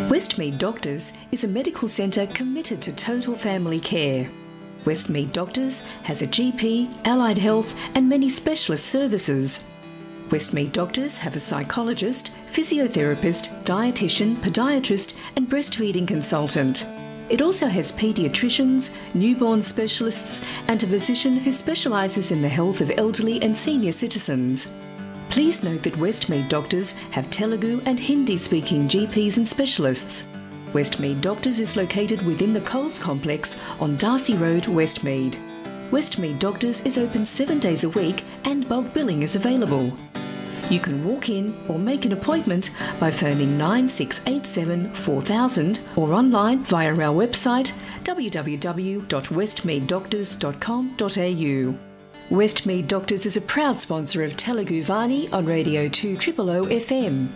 Westmead Doctors is a medical centre committed to total family care. Westmead Doctors has a GP, allied health, and many specialist services. Westmead Doctors have a psychologist, physiotherapist, dietitian, podiatrist, and breastfeeding consultant. It also has paediatricians, newborn specialists, and a physician who specialises in the health of elderly and senior citizens. Please note that Westmead Doctors have Telugu and Hindi speaking GPs and specialists. Westmead Doctors is located within the Coles complex on Darcy Road, Westmead. Westmead Doctors is open seven days a week and bulk billing is available. You can walk in or make an appointment by phoning 9687 4000 or online via our website www.westmeaddoctors.com.au. Westmead Doctors is a proud sponsor of Telugu Vani on Radio 2 O FM.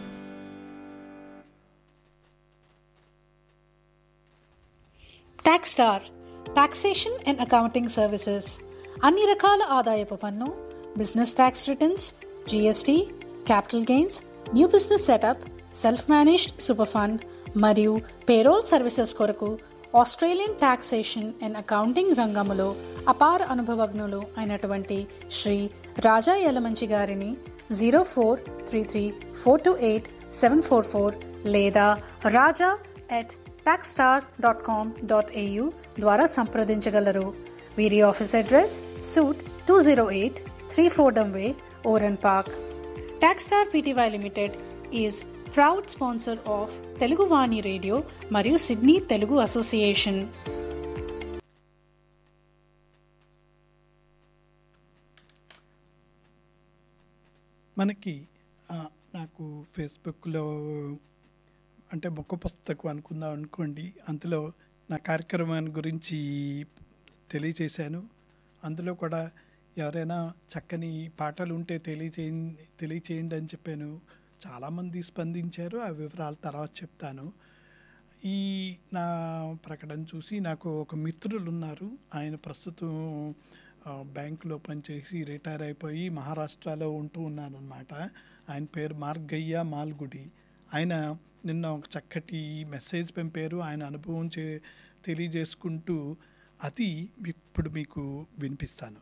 Tax star taxation and accounting services అన్ని రకాల ఆదాయపు పన్ను business tax returns GST capital gains new business setup self managed super fund మరియు payroll services కొరకు Australian taxation and accounting రంగములో అపార అనుభవజ్ఞులు అయినటువంటి శ్రీ రాజా యలమంచి గారిని zero four three three four two eight seven four four లేదా Raja at taxstar dot com dot AU ద్వారా సంప్రదించగలరు వీరి office address suite two zero eight three four way Oran park taxstar PTY limited is proud sponsor of Telugu Vani radio మరియు Sydney Telugu association మనకి ఆ, నాకు ఫేస్బుక్లో అంటే ముఖ పుస్తకం అనుకుందాం అనుకోండి అందులో నా కార్యక్రమాన్ని గురించి తెలియచేశాను అందులో కూడా ఎవరైనా చక్కని పాటలు ఉంటే తెలియచేయండి తెలియచేయండి అని చెప్పాను చాలామంది స్పందించారు ఆ వివరాలు తర్వాత చెప్తాను ఈ నా ప్రకటన చూసి నాకు ఒక మిత్రులు ఉన్నారు ఆయన ప్రస్తుతం ఆ, బ్యాంకులో పనిచేసి రిటైర్ అయిపోయి మహారాష్ట్రలో ఉంటూ ఉన్నారనమాట ఆయన పేరు మార్గయ్య మాల్గుడి ఆయన నిన్న ఒక చక్కటి మెసేజ్ పంపారు ఆయన అనుభవం చే తెలియజేసుకుంటూ అది ఇప్పుడు మీకు వినిపిస్తాను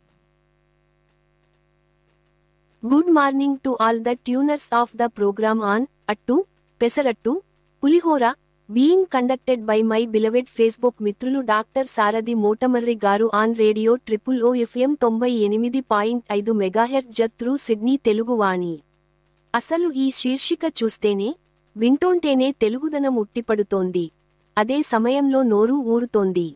Good morning to all the tuners of the program on Attu, Pesarattu, Pulihora, being conducted by my beloved Facebook మిత్రులు doctor Sarathi Motamarri garu on radio triple O FM తొంభై ఎనిమిది పాయింట్ ఐదు మెగాహెర్ జత్రు సిడ్నీ తెలుగువాణి అసలు ఈ శీర్షిక చూస్తేనే వింటోంటేనే తెలుగుదనం ఉట్టిపడుతోంది అదే సమయంలో నోరు ఊరుతోంది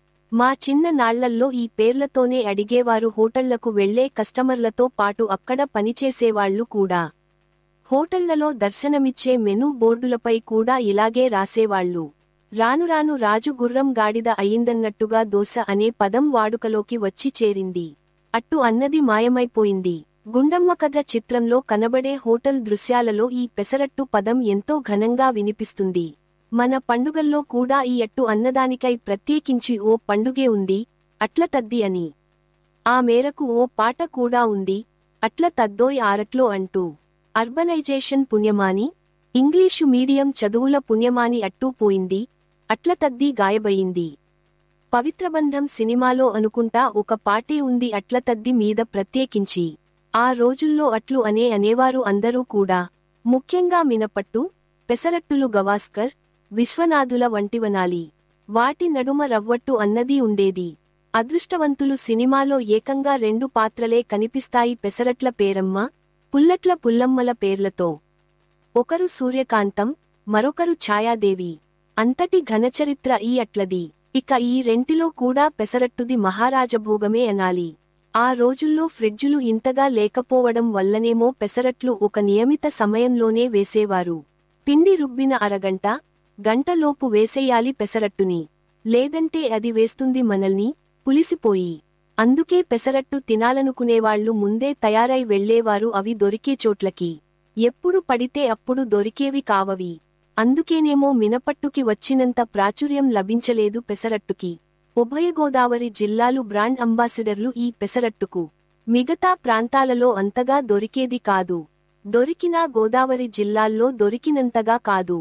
మా చిన్న నాళ్లల్లో ఈ పేర్లతోనే అడిగేవారు హోటళ్లకు వెళ్లే కస్టమర్లతో పాటు అక్కడ పనిచేసేవాళ్లు కూడా హోటళ్లలో దర్శనమిచ్చే మెనూ బోర్డులపై కూడా ఇలాగే రాసేవాళ్లు రానురాను రాజు గుర్రం గాడిద అయిందన్నట్టుగా దోశ అనే పదం వాడుకలోకి వచ్చి చేరింది అట్టు అన్నది మాయమైపోయింది గుండమ్మ కథ చిత్రంలో కనబడే హోటల్ దృశ్యాలలో ఈ పెసరట్టు పదం ఎంతో ఘనంగా వినిపిస్తుంది మన పండుగల్లో కూడా ఈ అట్టు అన్నదానికై ప్రత్యేకించి ఓ పండుగే ఉంది అట్ల తద్ది అని ఆ మేరకు ఓ పాట కూడా ఉంది అట్ల తద్దోయ్ ఆరట్లో అంటూ అర్బనైజేషన్ పుణ్యమాని ఇంగ్లీషు మీడియం చదువుల పుణ్యమాని అట్టూ పోయింది అట్ల తద్ది గాయబయింది పవిత్రబంధం సినిమాలో అనుకుంటా ఒక పాటే ఉంది అట్ల తద్ది మీద ప్రత్యేకించి ఆ రోజుల్లో అట్లు అనే అనేవారు అందరూ కూడా ముఖ్యంగా మినపట్టు పెసరట్టులు గవాస్కర్ విశ్వనాథుల వంటివనాలి వాటి నడుమ రవ్వట్టు అన్నది ఉండేది అదృష్టవంతులు సినిమాలో ఏకంగా రెండు పాత్రలే కనిపిస్తాయి పెసరట్ల పేరమ్మ పుల్లట్ల పుల్లమ్మల పేర్లతో ఒకరు సూర్యకాంతం మరొకరు ఛాయాదేవి అంతటి ఘనచరిత్ర ఈ అట్లది ఇక ఈ రెంటిలో కూడా పెసరట్టుది మహారాజభోగమే అనాలి ఆ రోజుల్లో ఫ్రిడ్జులు ఇంతగా లేకపోవడం వల్లనేమో పెసరట్లు ఒక నియమిత సమయంలోనే వేసేవారు పిండి రుబ్బిన అరగంట గంటలోపు వేసేయాలి పెసరట్టుని లేదంటే అది వేస్తుంది మనల్ని పులిసిపోయి అందుకే పెసరట్టు తినాలనుకునేవాళ్లు ముందే తయారై వెళ్లేవారు అవి దొరికే చోట్లకి ఎప్పుడు పడితే అప్పుడు దొరికేవి కావవి అందుకేనేమో మినపట్టుకి వచ్చినంత ప్రాచుర్యం లభించలేదు పెసరట్టుకి ఉభయ గోదావరి జిల్లాలు బ్రాండ్ అంబాసిడర్లు ఈ పెసరట్టుకు మిగతా ప్రాంతాలలో అంతగా దొరికేది కాదు దొరికినా గోదావరి జిల్లాల్లో దొరికినంతగా కాదు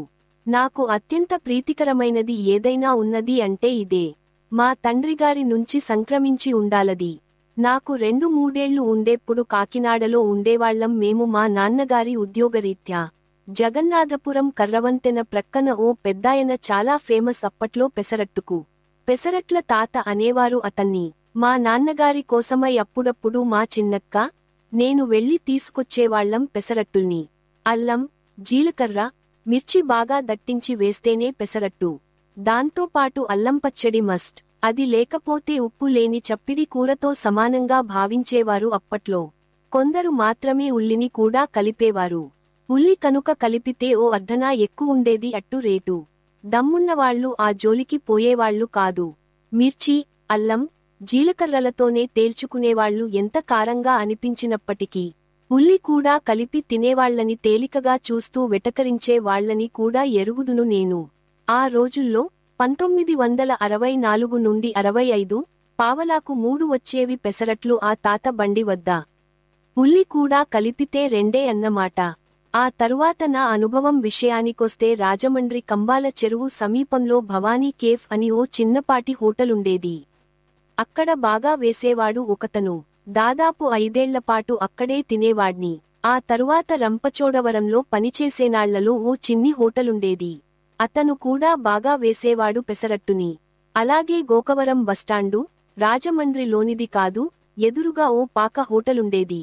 నాకు అత్యంత ప్రీతికరమైనది ఏదైనా ఉన్నది అంటే ఇదే మా తండ్రిగారి నుంచి సంక్రమించి ఉండాలది నాకు రెండు మూడేళ్లు ఉండేప్పుడు కాకినాడలో ఉండేవాళ్లం మేము మా నాన్నగారి ఉద్యోగరీత్యా జగన్నాథపురం కర్రవంతెన ప్రక్కన ఓ పెద్దాయన చాలా ఫేమస్ అప్పట్లో పెసరట్టుకు పెసరట్ల తాత అనేవారు అతన్ని మా నాన్నగారి కోసమై అప్పుడప్పుడు మా చిన్నక్క నేను వెళ్లి తీసుకొచ్చేవాళ్లం పెసరట్టుల్ని అల్లం జీలకర్ర మిర్చి బాగా దట్టించి వేస్తేనే పెసరట్టు దాంతో పాటు అల్లం పచ్చడి మస్ట్ అది లేకపోతే ఉప్పు లేని చప్పిడి కూరతో సమానంగా భావించేవారు అప్పట్లో కొందరు మాత్రమే ఉల్లిని కూడా కలిపేవారు ఉల్లి కనుక కలిపితే ఓ అర్ధనా ఎక్కువుండేది అట్టు రేటు దమ్మున్నవాళ్లు ఆ జోలికి పోయేవాళ్లు కాదు మిర్చి అల్లం జీలకర్రలతోనే తేల్చుకునేవాళ్లు ఎంత కారంగా అనిపించినప్పటికీ ఉల్లి కూడా కలిపి తినేవాళ్లని తేలికగా చూస్తూ వెటకరించే వాళ్లని కూడా ఎరుగుదును నేను ఆ రోజుల్లో పంతొమ్మిది వందల అరవై నాలుగు నుండి అరవై ఐదు పావలాకు మూడు వచ్చేవి పెసరట్లు ఆ తాత బండి వద్ద ఉల్లి కూడా కలిపితే రెండే అన్నమాట ఆ తరువాత నా అనుభవం విషయానికొస్తే రాజమండ్రి కంబాల చెరువు సమీపంలో భవానీ కేఫ్ అని ఓ చిన్నపాటి హోటలుండేది అక్కడ బాగా వేసేవాడు ఒకతను దాదాపు ఐదేళ్లపాటు అక్కడే తినేవాడ్ని ఆ తరువాత రంపచోడవరంలో పనిచేసేనాళ్లలో ఓ చిన్ని హోటలుండేది అతను కూడా బాగా వేసేవాడు పెసరట్టుని అలాగే గోకవరం బస్టాండు రాజమండ్రిలోనిది కాదు ఎదురుగా ఓ పాక హోటలుండేది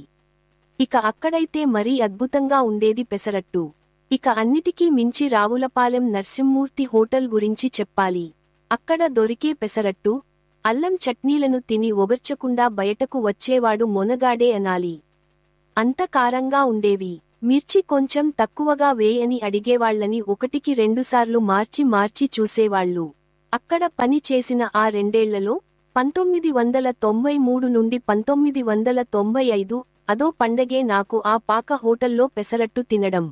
ఇక అక్కడైతే మరీ అద్భుతంగా ఉండేది పెసరట్టు ఇక అన్నిటికీ మించి రావులపాలెం నర్సింమూర్తి హోటల్ గురించి చెప్పాలి అక్కడ దొరికే పెసరట్టు అల్లం చట్నీలను తిని ఒగర్చకుండా బయటకు వచ్చేవాడు మొనగాడే అనాలి అంత కారంగా ఉండేవి మిర్చి కొంచెం తక్కువగా వేయని అడిగేవాళ్లని ఒకటికి రెండుసార్లు మార్చి మార్చి చూసేవాళ్లు అక్కడ పని చేసిన ఆ రెండేళ్లలో పంతొమ్మిది వందల తొంభై మూడు నుండి పంతొమ్మిది వందల తొంభై ఐదు అదో పండగే నాకు ఆ పాక హోటల్లో పెసరట్టు తినడం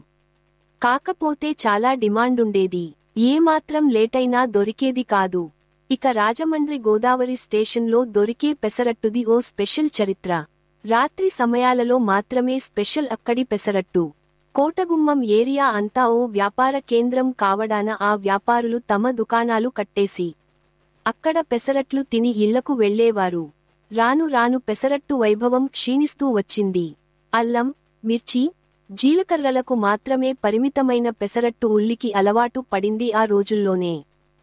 కాకపోతే చాలా డిమాండుండేది ఏమాత్రం లేటైనా దొరికేది కాదు ఇక రాజమండ్రి గోదావరి స్టేషన్లో దొరికే పెసరట్టుది ఓ స్పెషల్ చరిత్ర రాత్రి సమయాలలో మాత్రమే స్పెషల్ అక్కడి పెసరట్టు కోటగుమ్మం ఏరియా అంతా ఓ వ్యాపార కేంద్రం కావడాన ఆ వ్యాపారులు తమ దుకాణాలు కట్టేసి అక్కడ పెసరట్లు తిని ఇళ్లకు వెళ్లేవారు రాను రాను పెసరట్టు వైభవం క్షీణిస్తూ వచ్చింది అల్లం మిర్చి జీలకర్రలకు మాత్రమే పరిమితమైన పెసరట్టు ఉల్లికి అలవాటు పడింది ఆ రోజుల్లోనే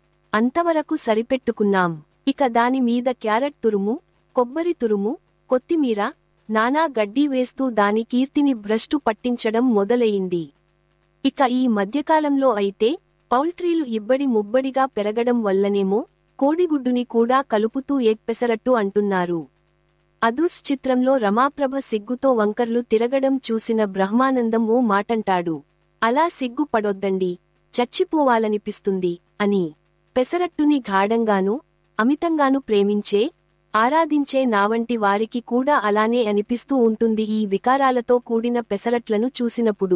అంతవరకు సరిపెట్టుకున్నాం ఇక దాని మీద క్యారెట్ తురుము కొబ్బరి తురుము కొత్తిమీర నానా గడ్డి వేస్తూ దాని కీర్తిని భ్రష్టు పట్టించడం మొదలయింది ఇక ఈ మధ్యకాలంలో అయితే పౌల్ట్రీలు ఇబ్బడి ముబ్బడిగా పెరగడం వల్లనేమో కోడిగుడ్డుని కూడా కలుపుతూ ఎగ్ పెసరట్టు అంటున్నారు అదుస్ చిత్రంలో రమాప్రభ సిగ్గుతో వంకర్లు తిరగడం చూసిన బ్రహ్మానందం ఓ మాటంటాడు అలా సిగ్గు పడొద్దండి చచ్చిపోవాలనిపిస్తుంది అని పెసరట్టుని గాఢంగానూ అమితంగానూ ప్రేమించే ఆరాధించే నావంటి వారికి కూడా అలానే అనిపిస్తూ ఉంటుంది ఈ వికారాలతో కూడిన పెసరట్లను చూసినప్పుడు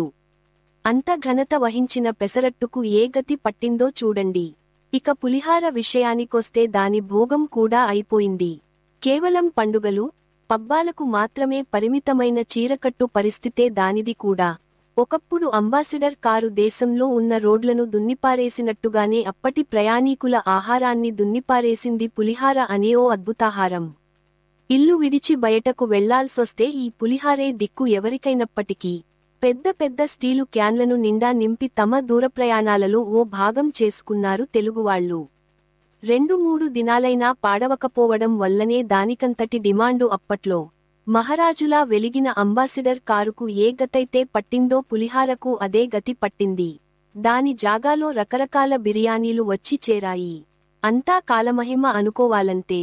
అంత ఘనత వహించిన పెసరట్టుకు ఏ గతి పట్టిందో చూడండి ఇక పులిహార విషయానికొస్తే దాని భోగం కూడా అయిపోయింది కేవలం పండుగలు పబ్బాలకు మాత్రమే పరిమితమైన చీరకట్టు పరిస్థితే దానిది కూడా ఒకప్పుడు అంబాసిడర్ కారు దేశంలో ఉన్న రోడ్లను దున్నిపారేసినట్టుగానే అప్పటి ప్రయాణీకుల ఆహారాన్ని దున్నిపారేసింది పులిహార అనే ఓ అద్భుతాహారం ఇల్లు విడిచి బయటకు వెళ్లాల్సొస్తే ఈ పులిహారే దిక్కు ఎవరికైనప్పటికీ పెద్ద పెద్ద స్టీలు క్యాన్లను నిండా నింపి తమ దూరప్రయాణాలలో ఓ భాగం చేసుకున్నారు తెలుగువాళ్లు రెండు మూడు దినాలైనా పాడవకపోవడం వల్లనే దానికంతటి డిమాండు అప్పట్లో మహారాజులా వెలిగిన అంబాసిడర్ కారుకు ఏ గతైతే పట్టిందో పులిహారకు అదే గతి పట్టింది దాని జాగాలో రకరకాల బిర్యానీలు వచ్చి చేరాయి అంతా కాలమహిమ అనుకోవాలంతే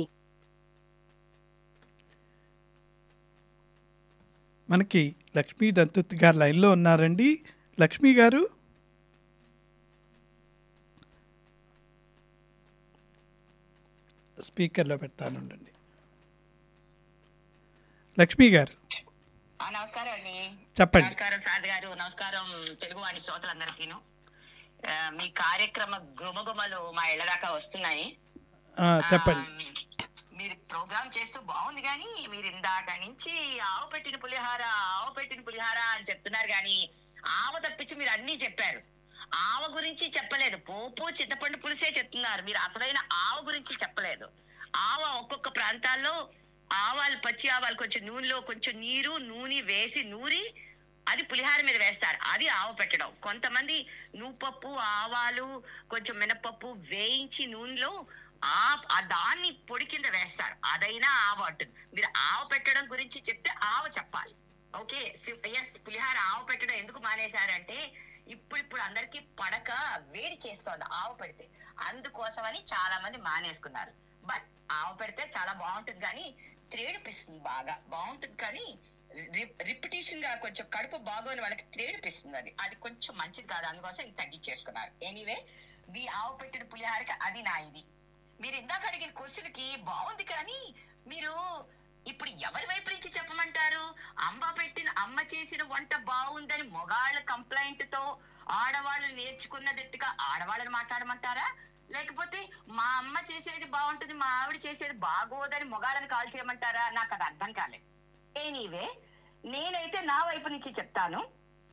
మనకి లక్ష్మీ దంతుత్ గారు లైన్లో ఉన్నారండి లక్ష్మీ గారు స్పీకర్లో పెడతానుండండి లక్ష్మీ గారు ఆ, నమస్కారం అండి చెప్పండి. నమస్కారం సాద్ గారు నమస్కారం తెలుగు వాణి శ్రోతలందరికీను ఆ, మీ కార్యక్రమ గుమగుమలు మా ఇళ్ల దాకా వస్తున్నాయి ఆ, చెప్పండి ఆ, మీరు ప్రోగ్రామ్ చేస్తూ బాగుంది కానీ మీరు ఇందాక నుంచి ఆవు పెట్టిన పులిహార ఆవు పెట్టిన పులిహార అని చెప్తున్నారు కానీ ఆవ తప్పించి మీరు అన్ని చెప్పారు ఆవ గురించి చెప్పలేదు పోపు చింతపండు పులిసే చెప్తున్నారు మీరు అసలైన ఆవ గురించి చెప్పలేదు ఆవ ఒక్కొక్క ప్రాంతాల్లో ఆవాలు పచ్చి ఆవాలు కొంచెం నూనెలో కొంచెం నీరు నూనె వేసి నూరి అది పులిహార మీద వేస్తారు అది ఆవ పెట్టడం కొంతమంది నూపప్పు ఆవాలు కొంచెం మినపప్పు వేయించి నూనెలో ఆ ఆ దాన్ని పొడి కింద వేస్తారు అదైనా ఆవ అంటుంది మీరు ఆవ పెట్టడం గురించి చెప్తే ఆవ చెప్పాలి ఓకే ఎస్ పులిహార ఆవ పెట్టడం ఎందుకు మానేశారంటే ఇప్పుడు ఇప్పుడు అందరికి పడక వేడి చేస్తోంది ఆవు పెడితే అందుకోసమని చాలా మంది మానేసుకున్నారు బట్ ఆవు పెడితే చాలా బాగుంటుంది కానీ త్రేడిపిస్తుంది బాగా బాగుంటుంది కానీ రిపిటేషన్ గా కొంచెం కడుపు బాగోని వాళ్ళకి త్రేడిపిస్తుంది అది అది కొంచెం మంచిది కాదు అందుకోసం ఇది తగ్గించేసుకున్నారు ఎనీవే మీ ఆవు పెట్టిన పులిహారకి అది నా ఇది మీరు ఇందాక అడిగిన క్వశ్చన్ కి బాగుంది కానీ మీరు ఇప్పుడు ఎవరి వైపు నుంచి చెప్పమంటారు అమ్మ పెట్టిన అమ్మ చేసిన వంట బాగుందని మొగాళ్ళ కంప్లైంట్ తో ఆడవాళ్ళు నేర్చుకున్నదట్టుగా ఆడవాళ్ళని మాట్లాడమంటారా లేకపోతే మా అమ్మ చేసేది బాగుంటుంది మా ఆవిడ చేసేది బాగోదని మొగాళ్ళని కాల్ చేయమంటారా నాకు అది అర్థం కాలేదు ఎనీవే నేనైతే నా వైపు నుంచి చెప్తాను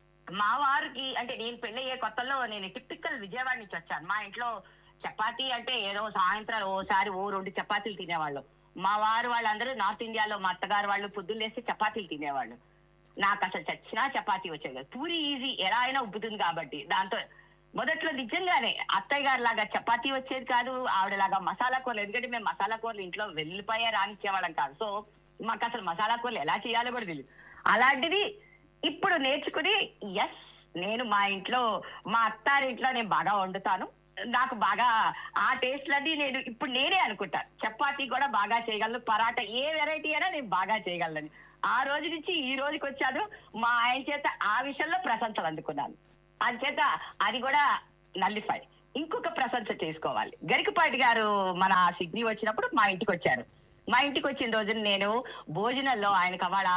మా వారికి అంటే నేను పెళ్ళయ్యే కొత్తలో నేను టిపికల్ విజయవాడ నుంచి వచ్చాను మా ఇంట్లో చపాతీ అంటే ఏదో సాయంత్రం ఓసారి ఓ రెండు చపాతీలు తినేవాళ్ళు మా వారు వాళ్ళందరూ నార్త్ ఇండియాలో మా అత్తగారు వాళ్ళు పొద్దున్న లేసి చపాతీలు తినేవాళ్ళు నాకు అసలు చచ్చినా చపాతీ వచ్చేది కాదు పూరి ఈజీ ఎలా అయినా ఉబ్బుతుంది కాబట్టి దాంతో మొదట్లో నిజంగానే అత్తయ్య గారి లాగా చపాతీ వచ్చేది కాదు ఆవిడలాగా మసాలా కూరలు ఎందుకంటే మేము మసాలా కూరలు ఇంట్లో వెల్లిపాయ రానిచ్చేవాళ్ళం కాదు సో మాకు అసలు మసాలా కూరలు ఎలా చేయాలో కూడా తెలియదు అలాంటిది ఇప్పుడు నేర్చుకుని ఎస్ నేను మా ఇంట్లో మా అత్తారింట్లో నేను బాగా వండుతాను నాకు బాగా ఆ టేస్ట్లన్నీ నేను ఇప్పుడు నేనే అనుకుంటాను చపాతీ కూడా బాగా చేయగలను పరాటా ఏ వెరైటీ అయినా నేను బాగా చేయగలను ఆ రోజు నుంచి ఈ రోజుకి వచ్చాను మా ఆయన చేత ఆ విషయంలో ప్రశంసలు అందుకున్నాను అంచేత అది కూడా నల్లిఫై ఇంకొక ప్రశంస చేసుకోవాలి గరికపాటి గారు మన సిడ్నీ వచ్చినప్పుడు మా ఇంటికి వచ్చారు మా ఇంటికి వచ్చిన రోజున నేను భోజనంలో ఆయన కవాడ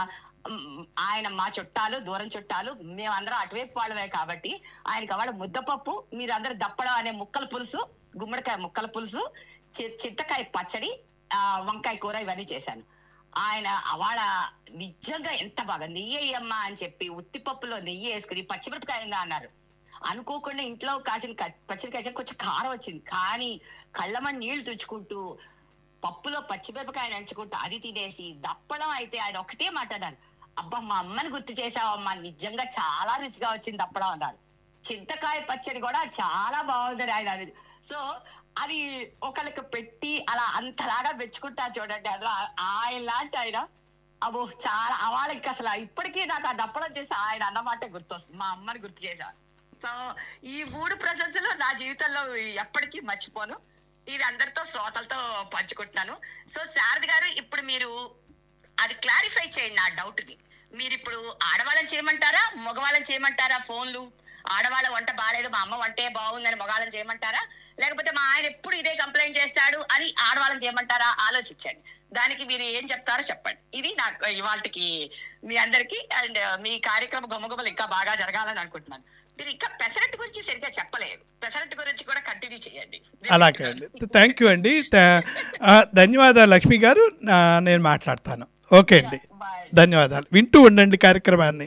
ఆయన మా చుట్టాలు దూరం చుట్టాలు మేమందరం అటువైపు వాళ్ళమే కాబట్టి ఆయన కవాడ ముద్దపప్పు మీరందరూ దప్పడం అనే ముక్కల పులుసు గుమ్మడికాయ ముక్కల పులుసు చి- చింతకాయ పచ్చడి ఆ, వంకాయ కూర ఇవన్నీ చేశాను ఆయన అవాడ నిజంగా ఎంత బాగా నెయ్యి వేయమ్మా అని చెప్పి ఉత్తిపప్పులో నెయ్యి వేసుకుని పచ్చిమిరపకాయ ఉందా అన్నారు అనుకోకుండా ఇంట్లో కాసిన క- పచ్చిమిరపకాయ కొంచెం కారం వచ్చింది కానీ కళ్ళమని నీళ్లు తుడుచుకుంటూ పప్పులో పచ్చిమిరపకాయ నంచుకుంటూ అది తినేసి దప్పడం అయితే ఆయన ఒకటే మాట అన్నారు అబ్బా మా అమ్మని గుర్తు చేసావమ్మా నిజంగా చాలా రుచిగా వచ్చింది దప్పడం అన్నారు చింతకాయ పచ్చడి కూడా చాలా బాగుందని ఆయన అన్నారు. సో అది ఒకరికి పెట్టి అలా అంతలాగా మెచ్చుకుంటారు చూడండి అది ఆయన లాంటి ఆయన అబ్బో చాలా వాళ్ళకి అసలు ఇప్పటికీ నాకు ఆ దప్పడం చేసి ఆయన అన్నమాట గుర్తొస్తుంది మా అమ్మని గుర్తు చేశాను సో ఈ మూడు ప్రశంసలు నా జీవితంలో ఎప్పటికీ మర్చిపోను ఇది అందరితో శ్రోతలతో పంచుకుంటున్నాను సో శారది గారు ఇప్పుడు మీరు అది క్లారిఫై చేయండి నా డౌట్ ని మీరు ఇప్పుడు ఆడవాళ్ళని చేయమంటారా మగవాళ్ళని చేయమంటారా ఫోన్లు ఆడవాళ్ళ వంట బాగాలేదు మా అమ్మ వంటే బాగుందని మగవాళ్ళని చేయమంటారా లేకపోతే మా ఆయన ఎప్పుడు ఇదే కంప్లైంట్ చేస్తాడు అని ఆడవాళ్ళని చేయమంటారా ఆలోచించండి దానికి మీరు ఏం చెప్తారో చెప్పండి ఇది నాకు ఇవాళకి మీ అందరికి అండ్ మీ కార్యక్రమ గుమ్మగుమ్మలు ఇంకా బాగా జరగాలని అనుకుంటున్నాను మీరు ఇంకా పెసరట్టు గురించి సరిగ్గా చెప్పలేదు పెసరట్టు గురించి కూడా కంటిన్యూ చేయండి అలాగే అండి థ్యాంక్ యూ అండి థా- ఆ, ధన్యవాదాలు లక్ష్మి గారు ఆ, నేను మాట్లాడతాను ఓకే అండి బాయ్ ధన్యవాదాలు వింటూ ఉండండి కార్యక్రమాన్ని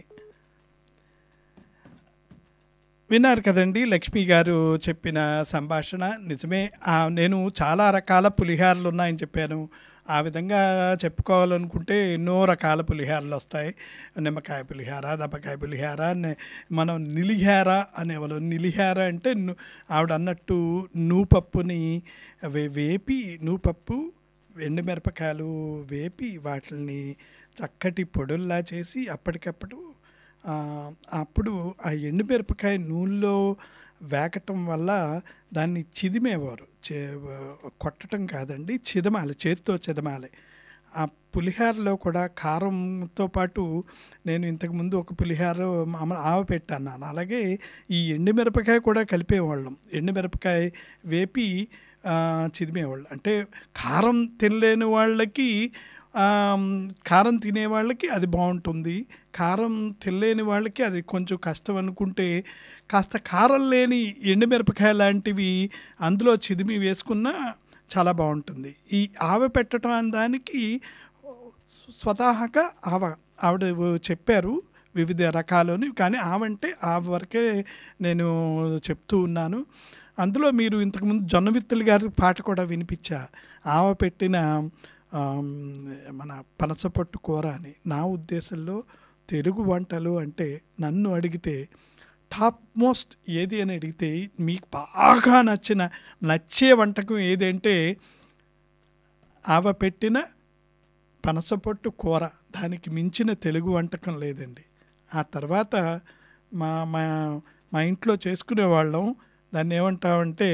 విన్నారు కదండి లక్ష్మి గారు చెప్పిన సంభాషణ నిజమే ఆ, నేను చాలా రకాల పులిహారలు ఉన్నాయని చెప్పాను ఆ విధంగా చెప్పుకోవాలనుకుంటే ఎన్నో రకాల పులిహారలు వస్తాయి నిమ్మకాయ పులిహార దప్పకాయ పులిహార నే- మనం నిలిహార అనేవాళ్ళు నిలిహార అంటే ను- ఆవిడ అన్నట్టు నూపప్పుని వే- వేపి నూపప్పు ఎండుమిరపకాయలు వేపి వాటిని చక్కటి పొడుల్లా చేసి అప్పటికప్పుడు ఆ, అప్పుడు ఆ ఎండుమిరపకాయ నూనెలో వేకటం వల్ల దాన్ని చిదిమేవారు చే కొట్టడం కాదండి చిదమాలి చేతితో చిదమాలి ఆ పులిహారలో కూడా కారంతో పాటు నేను ఇంతకుముందు ఒక పులిహార మామూలు ఆవ పెట్టాను అలాగే ఈ ఎండుమిరపకాయ కూడా కలిపేవాళ్ళం ఎండుమిరపకాయ వేపి ఆ, చిదిమేవాళ్ళు అంటే కారం తినలేని వాళ్ళకి ఆ, కారం తినే వాళ్ళకి అది బాగుంటుంది కారం తినలేని వాళ్ళకి అది కొంచెం కష్టం అనుకుంటే కాస్త కారం లేని ఎండుమిరపకాయ లాంటివి అందులో చిదిమి వేసుకున్నా చాలా బాగుంటుంది ఈ ఆవ పెట్టడం అనే దానికి స్వతహాగా ఆవ ఆవిడ చెప్పారు వివిధ రకాలని కానీ ఆవంటే ఆ వరకే నేను చెప్తూ ఉన్నాను అందులో మీరు ఇంతకుముందు జొన్న విత్తులు గారి పాట కూడా వినిపించా ఆవ పెట్టిన ఆమ్, మన పనసపొట్టు కూర అని నా ఉద్దేశంలో తెలుగు వంటలు అంటే నన్ను అడిగితే టాప్ మోస్ట్ ఏది అని అడిగితే మీకు బాగా నచ్చిన నచ్చే వంటకం ఏదంటే ఆవ పెట్టిన పనసపొట్టు కూర దానికి మించిన తెలుగు వంటకం లేదండి ఆ తర్వాత మా మా మా ఇంట్లో చేసుకునే వాళ్ళం దాన్ని ఏమంటామంటే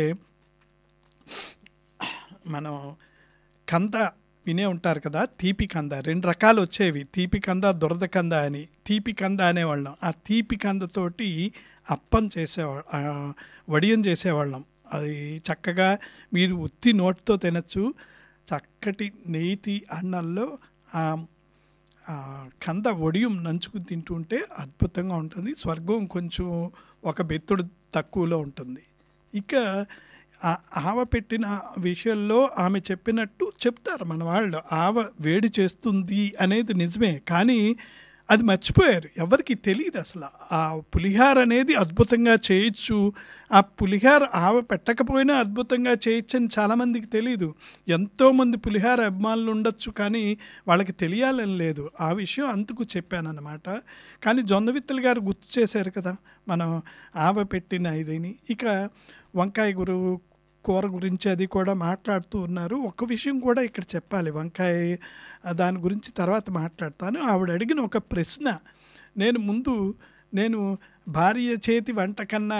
మనం కంద వినే ఉంటారు కదా తీపి కంద రెండు రకాలు వచ్చేవి తీపి కంద దురద కంద అని తీపి కంద అనేవాళ్ళం ఆ తీపి కందతోటి అప్పం చేసేవాళ్ళం వడియం చేసేవాళ్ళం అది చక్కగా మీరు ఉత్తి నోటితో తినచ్చు చక్కటి నెయ్యి అన్నంలో ఆ ఆ కంద ఒడియం నంచుకుని తింటుంటే అద్భుతంగా ఉంటుంది స్వర్గం కొంచెం ఒక బెత్తుడు తక్కువలో ఉంటుంది ఇక ఆ ఆవ పెట్టిన విషయంలో ఆమె చెప్పినట్టు చెప్తారు మన వాళ్ళు ఆవ వేడి చేస్తుంది అనేది నిజమే కానీ అది మర్చిపోయారు ఎవరికి తెలియదు అసలు ఆ పులిహార అనేది అద్భుతంగా చేయొచ్చు ఆ పులిహార ఆవ పెట్టకపోయినా అద్భుతంగా చేయొచ్చు అని చాలామందికి తెలియదు ఎంతోమంది పులిహార అభిమానులు ఉండొచ్చు కానీ వాళ్ళకి తెలియాలని లేదు ఆ విషయం అందుకు చెప్పానన్నమాట కానీ జొన్న విత్తలు గారు గుర్తు చేశారు కదా మనం ఆవ పెట్టిన ఇదిని ఇక వంకాయ గురు కూర గురించి అది కూడా మాట్లాడుతూ ఉన్నారు ఒక విషయం కూడా ఇక్కడ చెప్పాలి వంకాయ ఆ, దాని గురించి తర్వాత మాట్లాడతాను ఆవిడ అడిగిన ఒక ప్రశ్న నేను ముందు నేను భార్య చేతి వంట కన్నా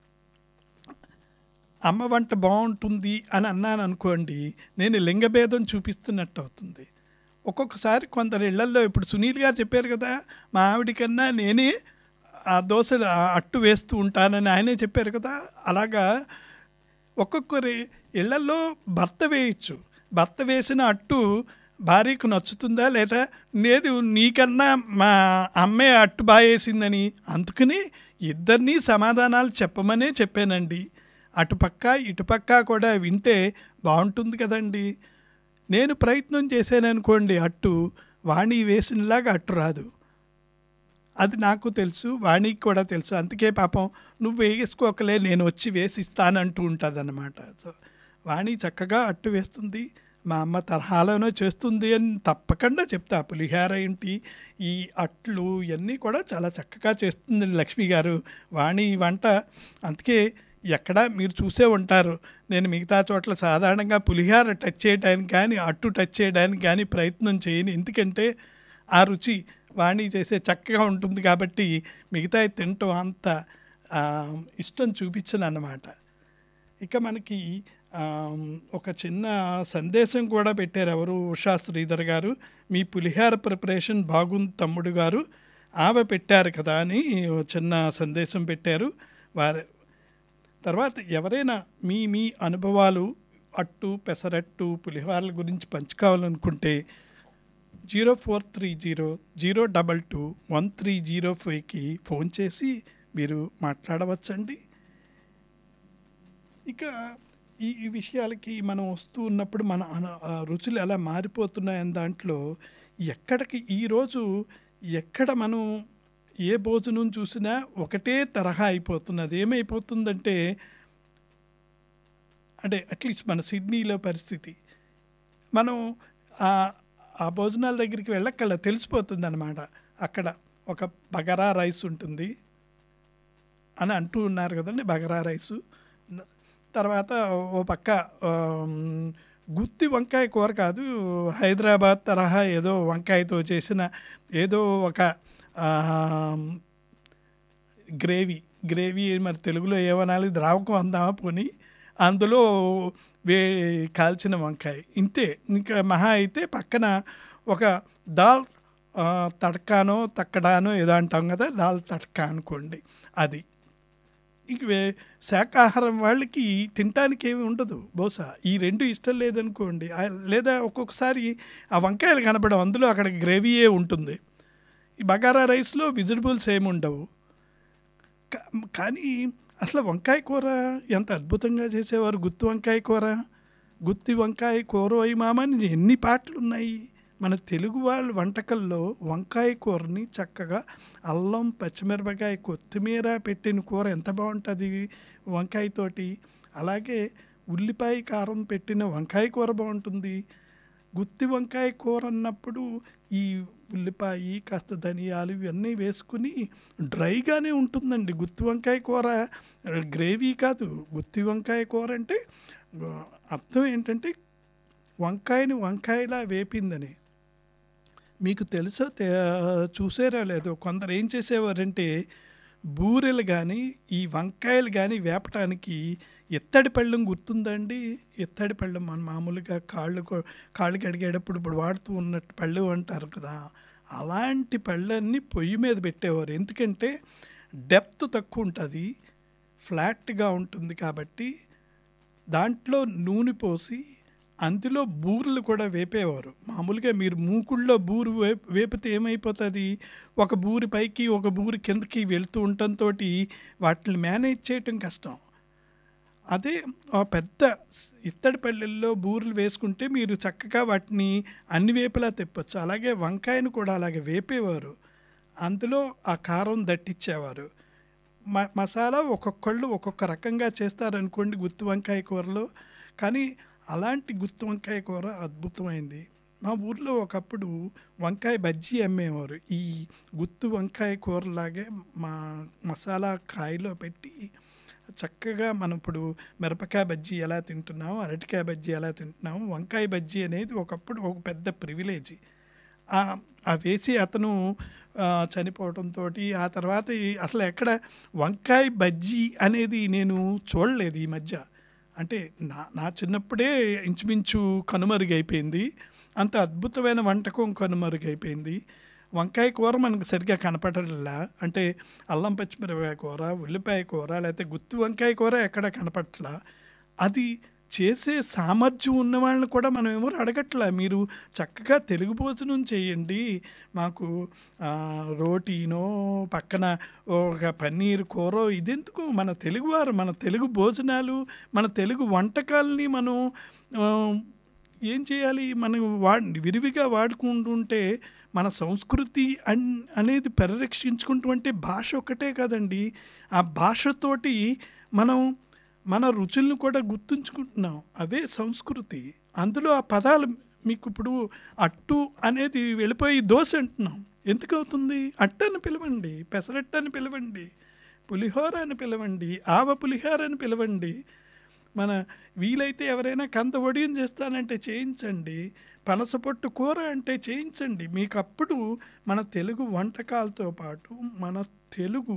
అమ్మ వంట బాగుంటుంది అని అన్నాను అనుకోండి నేను లింగభేదం చూపిస్తున్నట్టు అవుతుంది ఒక్కొక్కసారి కొందరు ఇళ్లల్లో ఇప్పుడు సునీల్ గారు చెప్పారు కదా మా ఆవిడ కన్నా నేనే ఆ దోశలు ఆ అట్టు వేస్తూ ఉంటానని ఆయనే చెప్పారు కదా అలాగా ఒక్కొక్కరి ఇళ్లలో భర్త వేయచ్చు భర్త వేసిన అట్టు భార్యకు నచ్చుతుందా లేదా లేదు నీకన్నా మా అమ్మే అట్టు బాగా వేసిందని అందుకని ఇద్దరినీ సమాధానాలు చెప్పమనే చెప్పానండి అటుపక్క ఇటుపక్క కూడా వింటే బాగుంటుంది కదండి నేను ప్రయత్నం చేశాననుకోండి అట్టు వాణి వేసినలాగా అట్టు రాదు అది నాకు తెలుసు వాణికి కూడా తెలుసు అందుకే పాపం నువ్వు వేసుకోకలే నేను వచ్చి వేసి ఇస్తానంటూ ఉంటుంది అనమాట సో వాణి చక్కగా అట్టు వేస్తుంది మా అమ్మ తరహాలోనే చేస్తుంది అని తప్పకుండా చెప్తా పులిహార ఏంటి ఈ అట్లు ఇవన్నీ కూడా చాలా చక్కగా చేస్తుంది లక్ష్మి గారు వాణి వంట అందుకే ఎక్కడ మీరు చూసే ఉంటారు నేను మిగతా చోట్ల సాధారణంగా పులిహార టచ్ చేయడానికి కానీ అట్టు టచ్ చేయడానికి కానీ ప్రయత్నం చేయను ఎందుకంటే ఆ రుచి వాణి చేసే చక్కగా ఉంటుంది కాబట్టి మిగతా తినటం అంత ఆ, ఇష్టం చూపించను అన్నమాట ఇక మనకి ఆ, ఒక చిన్న సందేశం కూడా పెట్టారు ఎవరు ఉషా శ్రీధర్ గారు మీ పులిహార ప్రిపరేషన్ బాగుంది తమ్ముడు గారు ఆమె పెట్టారు కదా అని ఓ చిన్న సందేశం పెట్టారు వారి తర్వాత ఎవరైనా మీ మీ అనుభవాలు అట్టు పెసరట్టు పులిహోరల గురించి పంచుకోవాలనుకుంటే zero four three zero zero double two one three zero ఫైవ్కి ఫోన్ చేసి మీరు మాట్లాడవచ్చండి ఇక ఈ ఈ విషయాలకి మనం వస్తూ ఉన్నప్పుడు మన అన- ఆ రుచులు ఎలా మారిపోతున్నాయని దాంట్లో ఎక్కడికి ఈరోజు ఎక్కడ మనం ఏ భోజనం చూసినా ఒకటే తరహా అయిపోతున్నది ఏమైపోతుందంటే అంటే అట్లీస్ట్ మన సిడ్నీలో పరిస్థితి మనం ఆ ఆ భోజనాల దగ్గరికి వెళ్ళక్కల తెలిసిపోతుంది అనమాట అక్కడ ఒక బగరా రైస్ ఉంటుంది అని అంటూ ఉన్నారు కదండి బగరా రైసు న- తర్వాత ఓ పక్క ఆమ్, గుత్తి వంకాయ కూర కాదు హైదరాబాద్ తరహా ఏదో వంకాయతో చేసిన ఏదో ఒక ఆమ్, గ్రేవీ గ్రేవీ మరి తెలుగులో ఏమనాలి ద్రావకం అందామా పోని అందులో వే కాల్చిన వంకాయ ఇంతే ఇంకా మహా అయితే పక్కన ఒక దాల్ ఆ, తడకానో తక్కడానో ఏదో అంటాం కదా దాల్ తడకా అనుకోండి అది ఇంక వే- శాకాహారం వాళ్ళకి తినటానికి ఏమి ఉండదు బహుశా ఈ రెండు ఇష్టం లేదనుకోండి ఆ- లేదా ఒక్కొక్కసారి ఆ వంకాయలు కనపడవు అందులో అక్కడ గ్రేవీయే ఉంటుంది ఈ బగారా రైస్లో వెజిటబుల్స్ ఏమి ఉండవు కా- కానీ అసలు వంకాయ కూర ఎంత అద్భుతంగా చేసేవారు గుత్తి వంకాయ కూర గుత్తి వంకాయ కూర అయి మామ అని ఎన్ని పాటలు ఉన్నాయి మన తెలుగు వాళ్ళ వంటకల్లో వంకాయ కూరని చక్కగా అల్లం పచ్చిమిరపకాయ కొత్తిమీర పెట్టిన కూర ఎంత బాగుంటుంది వంకాయతోటి అలాగే ఉల్లిపాయ కారం పెట్టిన వంకాయ కూర బాగుంటుంది గుత్తి వంకాయ కూర అన్నప్పుడు ఈ ఉల్లిపాయ కాస్త ధనియాలు ఇవన్నీ వేసుకుని డ్రైగానే ఉంటుందండి గుత్తి వంకాయ కూర గ్రేవీ కాదు గుత్తి వంకాయ కూర అంటే ఆ, అర్థం ఏంటంటే వంకాయని వంకాయలా వేపిందని మీకు తెలుసో తె- చూసారా లేదో కొందరు ఏం చేసేవారంటే బూరెలు కానీ ఈ వంకాయలు కానీ వేపటానికి ఎత్తడి పళ్ళెం గుర్తుందండి ఎత్తడి పళ్ళెం మన మామూలుగా కాళ్ళు కొ- కాళ్ళు కడిగేటప్పుడు ఇప్పుడు వాడుతూ ఉన్నట్టు పళ్ళు అంటారు కదా అలాంటి పళ్ళన్నీ పొయ్యి మీద పెట్టేవారు ఎందుకంటే డెప్త్ తక్కువ ఉంటుంది ఫ్లాట్గా ఉంటుంది కాబట్టి దాంట్లో నూనె పోసి అందులో బూరెలు కూడా వేపేవారు మామూలుగా మీరు మూకుళ్ళో బూరు వే వేపితే ఏమైపోతుంది ఒక బూరి పైకి ఒక బూరి కిందకి వెళ్తూ ఉండటంతో వాటిని మేనేజ్ చేయటం కష్టం అదే ఆ పెద్ద ఇత్తడి పల్లెల్లో బూరెలు వేసుకుంటే మీరు చక్కగా వాటిని అన్ని వేపులా తెప్పొచ్చు అలాగే వంకాయను కూడా అలాగే వేపేవారు అందులో ఆ కారం దట్టించేవారు మ మసాలా ఒక్కొక్కళ్ళు ఒక్కొక్క రకంగా చేస్తారనుకోండి గుత్తి వంకాయ కూరలో కానీ అలాంటి గుత్తి వంకాయ కూర అద్భుతమైంది మా ఊర్లో ఒకప్పుడు వంకాయ బజ్జీ అమ్మేవారు ఈ గుత్తి వంకాయ కూరలాగే మా మసాలా కాయలో పెట్టి చక్కగా మనం ఇప్పుడు మిరపకాయ బజ్జీ ఎలా తింటున్నాము అరటికాయ బజ్జీ ఎలా తింటున్నాము వంకాయ బజ్జీ అనేది ఒకప్పుడు ఒక పెద్ద ప్రివిలేజ్ ఆ ఆ వేసి అతను ఆ, చనిపోవడంతో ఆ తర్వాత ఈ- అసలు ఎక్కడ వంకాయ బజ్జీ అనేది నేను చూడలేదు ఈ మధ్య అంటే నా నా చిన్నప్పుడే ఇంచుమించు కనుమరుగైపోయింది అంత అద్భుతమైన వంటకం కనుమరుగైపోయింది వంకాయ కూర మనకు సరిగ్గా కనపడలా అంటే అల్లం పచ్చిమిరపకాయ కూర ఉల్లిపాయ కూర లేకపోతే గుత్తి వంకాయ కూర ఎక్కడ కనపడట్లా అది చేసే సామర్థ్యం ఉన్న వాళ్ళని కూడా మనం ఎవరు అడగట్లా మీరు చక్కగా తెలుగు భోజనం చేయండి మాకు ఆ, రోటీనో పక్కన ఒక పన్నీర్ కూర ఇదెందుకు మన తెలుగువారు మన తెలుగు భోజనాలు మన తెలుగు వంటకాలని మనం ఆ, ఏం చేయాలి మనం వా విరివిగా వాడుకుంటుంటే మన సంస్కృతి అన్ అనేది పరిరక్షించుకుంటూ అంటే భాష ఒకటే కదండి ఆ భాషతోటి మనం మన రుచులను కూడా గుర్తుంచుకుంటున్నాం అవే సంస్కృతి అందులో ఆ పదాలు మీకు ఇప్పుడు అట్టు అనేది వెళ్ళిపోయి దోశ అంటున్నాం ఎందుకు అవుతుంది అట్టు అని పిలవండి పెసరట్టు అని పిలవండి పులిహోర అని పిలవండి ఆవ పులిహోర అని పిలవండి మన వీలైతే ఎవరైనా కంద వడియం చేస్తానంటే చేయించండి పనస పొట్టు కూర అంటే చేయించండి మీకు అప్పుడు మన తెలుగు వంటకాలతో పాటు మన తెలుగు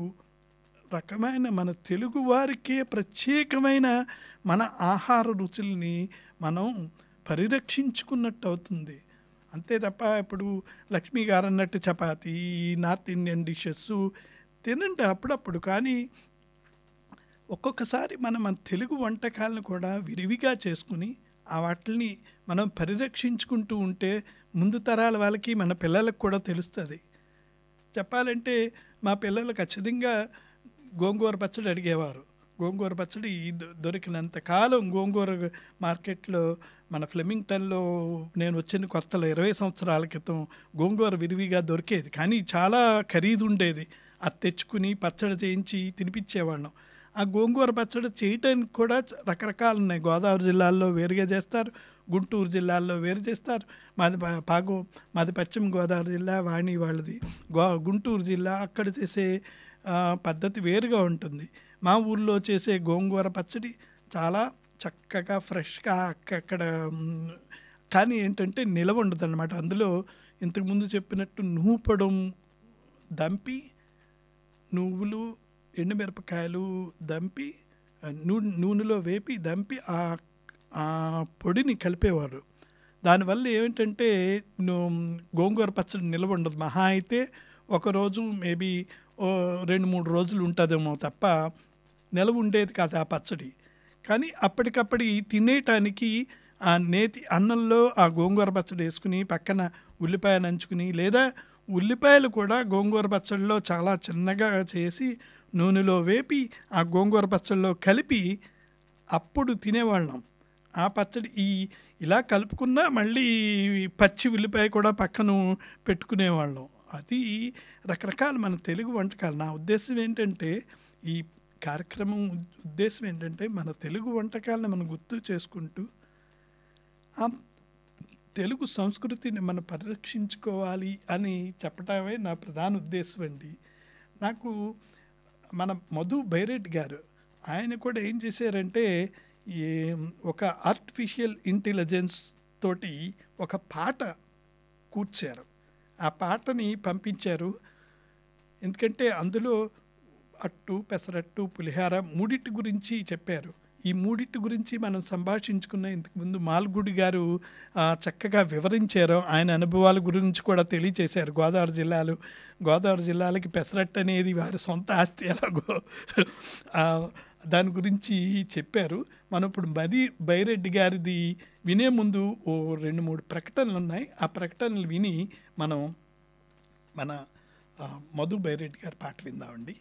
రకమైన మన తెలుగు వారికే ప్రత్యేకమైన మన ఆహార రుచుల్ని మనం పరిరక్షించుకున్నట్టు అవుతుంది అంతే తప్ప ఇప్పుడు లక్ష్మీ గారు అన్నట్టు చపాతీ నార్త్ ఇండియన్ డిషెస్ తినండి అప్పుడప్పుడు కానీ ఒక్కొక్కసారి మనం మన తెలుగు వంటకాలను కూడా విరివిగా చేసుకుని ఆ వాటిని మనం పరిరక్షించుకుంటూ ఉంటే ముందు తరాల వాళ్ళకి మన పిల్లలకు కూడా తెలుస్తుంది చెప్పాలంటే మా పిల్లలు ఖచ్చితంగా గోంగూర పచ్చడి అడిగేవారు గోంగూర పచ్చడి దొ- దొరికినంత కాలం గోంగూర మార్కెట్లో మన ఫ్లెమింగ్టన్లో నేను వచ్చిన కొత్తలో ఇరవై సంవత్సరాల క్రితం గోంగూర విరివిగా దొరికేది కానీ చాలా ఖరీదు ఉండేది అది తెచ్చుకుని పచ్చడి చేయించి తినిపించేవాళ్ళం ఆ గోంగూర పచ్చడి చేయటానికి కూడా రకరకాలు ఉన్నాయి గోదావరి జిల్లాల్లో వేరుగా చేస్తారు గుంటూరు జిల్లాల్లో వేరు చేస్తారు మాది పా- పాగు మాది పశ్చిమ గోదావరి జిల్లా వాణి వాళ్ళది గో గుంటూరు జిల్లా అక్కడ చేసే ఆ, పద్ధతి వేరుగా ఉంటుంది మా ఊర్లో చేసే గోంగూర పచ్చడి చాలా చక్కగా ఫ్రెష్గా అక్కక్కడ మ్, కానీ ఏంటంటే నిలవ ఉండదు అనమాట అందులో ఇంతకుముందు చెప్పినట్టు నూపడం దంపి నువ్వులు ఎండుమిరపకాయలు దంపి ఆ, నూ నూనెలో వేపి దంపి ఆ ఆ పొడిని కలిపేవారు దానివల్ల ఏమిటంటే ను- గోంగూర పచ్చడి నిల్వ ఉండదు మహా అయితే ఒకరోజు మేబీ ఓ రెండు మూడు రోజులు ఉంటుందేమో తప్ప నిలవ ఉండేది కాదు ఆ పచ్చడి కానీ అప్పటికప్పటి తినేయటానికి ఆ నేతి అన్నంలో ఆ గోంగూర పచ్చడి వేసుకుని పక్కన ఉల్లిపాయ నంచుకుని లేదా ఉల్లిపాయలు కూడా గోంగూర పచ్చడిలో చాలా చిన్నగా చేసి నూనెలో వేపి ఆ గోంగూర పచ్చడిలో కలిపి అప్పుడు తినేవాళ్ళం ఆ పచ్చడి ఈ ఇలా కలుపుకున్నా మళ్ళీ పచ్చి ఉల్లిపాయ కూడా పక్కన పెట్టుకునేవాళ్ళం అది రకరకాల మన తెలుగు వంటకాలు నా ఉద్దేశం ఏంటంటే ఈ కార్యక్రమం ఉద్దేశం ఏంటంటే మన తెలుగు వంటకాలను మనం గుర్తు చేసుకుంటూ ఆ తెలుగు సంస్కృతిని మనం పరిరక్షించుకోవాలి అని చెప్పటమే నా ప్రధాన ఉద్దేశం అండి నాకు మన మధు బైరెడ్డి గారు ఆయన కూడా ఏం చేశారంటే ఈ ఒక ఆర్టిఫిషియల్ ఇంటెలిజెన్స్ తోటి ఒక పాట కూర్చారు ఆ పాటని పంపించారు ఎందుకంటే అందులో అట్టు పెసరట్టు పులిహార మూడిటి గురించి చెప్పారు ఈ మూడిటి గురించి మనం సంభాషించుకున్న ఇంతకుముందు మాల్గుడి గారు ఆ, చక్కగా వివరించారు ఆయన అనుభవాల గురించి కూడా తెలియచేశారు గోదావరి జిల్లాలు గోదావరి జిల్లాలకి పెసరట్టు అనేది వారి సొంత ఆస్తి ఎలాగో ఆ, దాని గురించి చెప్పారు మనం ఇప్పుడు మది బైరెడ్డి గారిది వినే ముందు ఓ రెండు మూడు ప్రకటనలు ఉన్నాయి ఆ ప్రకటనలు విని మనం మన ఆ, మధు బైరెడ్డి గారి పాట విందామండి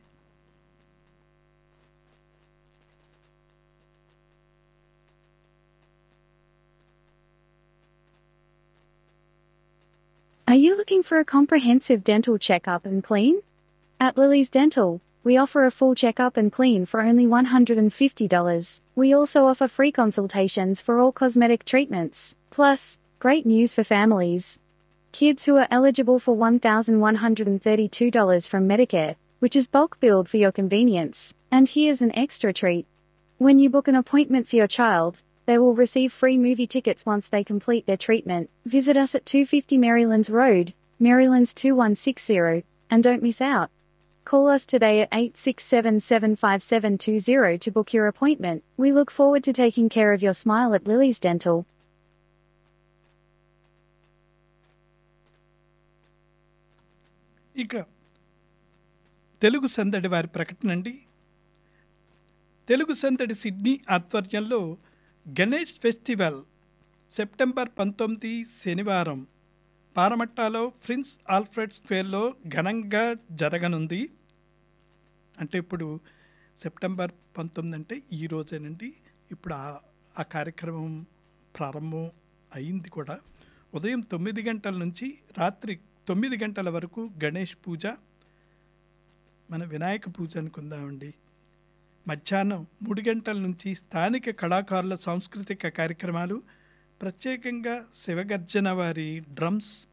Are you looking for a comprehensive dental checkup and clean? At Lily's Dental, we offer a full checkup and clean for only $150. We also offer free consultations for all cosmetic treatments. Plus, great news for families. Kids who are eligible for $1,132 from Medicare, which is bulk billed for your convenience. And here's an extra treat. When you book an appointment for your child, they will receive free movie tickets once they complete their treatment. Visit us at 250 Marylands Road, Marylands 2160, and don't miss out. Call us today at 867 75720 to book your appointment. We look forward to taking care of your smile at Lily's Dental. ఇక తెలుగు సందడి వారి ప్రకటన అండి తెలుగు సందడి Sydney ఆధ్వర్యంలో Ganesh festival September పంతొమ్మిది శనివారం పారమట్టాలో prince Alfred స్క్వేర్లో ఘనంగా జరగనుంది అంటే ఇప్పుడు సెప్టెంబర్ పంతొమ్మిది అంటే ఈ రోజేనండి ఇప్పుడు ఆ ఆ కార్యక్రమం ప్రారంభం అయింది కూడా ఉదయం తొమ్మిది గంటల నుంచి రాత్రి తొమ్మిది గంటల వరకు గణేష్ పూజ మన వినాయక పూజ అనుకుందామండి మధ్యాహ్నం మూడు గంటల నుంచి స్థానిక కళాకారుల సాంస్కృతిక కార్యక్రమాలు ప్రత్యేకంగా శివగర్జన వారి డ్రమ్స్